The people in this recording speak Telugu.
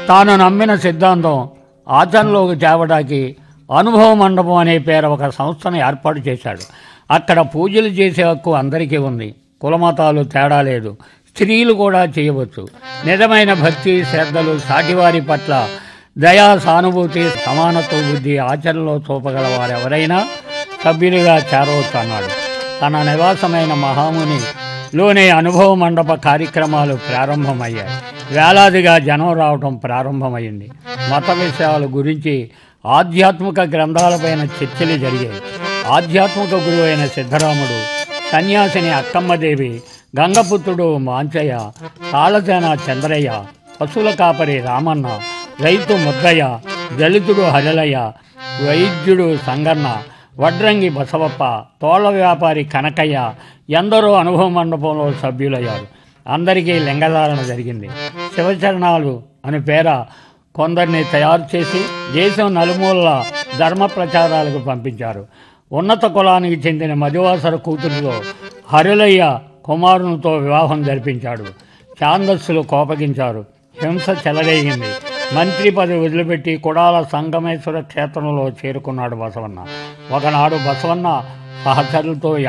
తాను నమ్మిన సిద్ధాంతం ఆచరణలోకి తేవడానికి అనుభవ మండపం అనే పేరు ఒక సంస్థను ఏర్పాటు చేశాడు అక్కడ పూజలు చేసే హక్కు అందరికీ ఉంది కులమతాలు తేడా లేదు స్త్రీలు కూడా చేయవచ్చు నిజమైన భక్తి శ్రద్ధలు సాటివారి పట్ల దయా సానుభూతి సమానత్వ బుద్ధి ఆచరణలో చూపగల వారెవరైనా సభ్యులుగా చేరవచ్చు అన్నాడు తన నివాసమైన మహాముని లోనే అనుభవ మండప కార్యక్రమాలు ప్రారంభమయ్యాయి వేలాదిగా జనం రావటం ప్రారంభమైంది మత విషయాల గురించి ఆధ్యాత్మిక గ్రంథాలపైన చర్చలు జరిగాయి ఆధ్యాత్మిక గురువు అయిన సిద్ధరాముడు సన్యాసిని అక్కమ్మదేవి గంగపుత్రుడు మాంచయ్య తాళసేన చంద్రయ్య పశువుల కాపరి రామన్న రైతు ముద్దయ్య దళితుడు హరిలయ్య వైద్యుడు సంగన్న వడ్రంగి బసవప్ప తోళ్ల వ్యాపారి కనకయ్య ఎందరో అనుభవ మండపంలో సభ్యులయ్యారు అందరికీ లింగధారణ జరిగింది శివచరణాలు అని పేర కొందరిని తయారు చేసి దేశం నలుమూలల ధర్మ ప్రచారాలకు పంపించారు ఉన్నత కులానికి చెందిన మదివాసర కూతురుతో హరులయ్య కుమారునితో వివాహం జరిపించాడు ఛాందస్సులు కోపగించారు హింస చెలరేగింది మంత్రి పదవి వదిలిపెట్టి కుడాల సంగమేశ్వర క్షేత్రంలో చేరుకున్నాడు బసవన్న ఒకనాడు బసవన్న సహచరులతో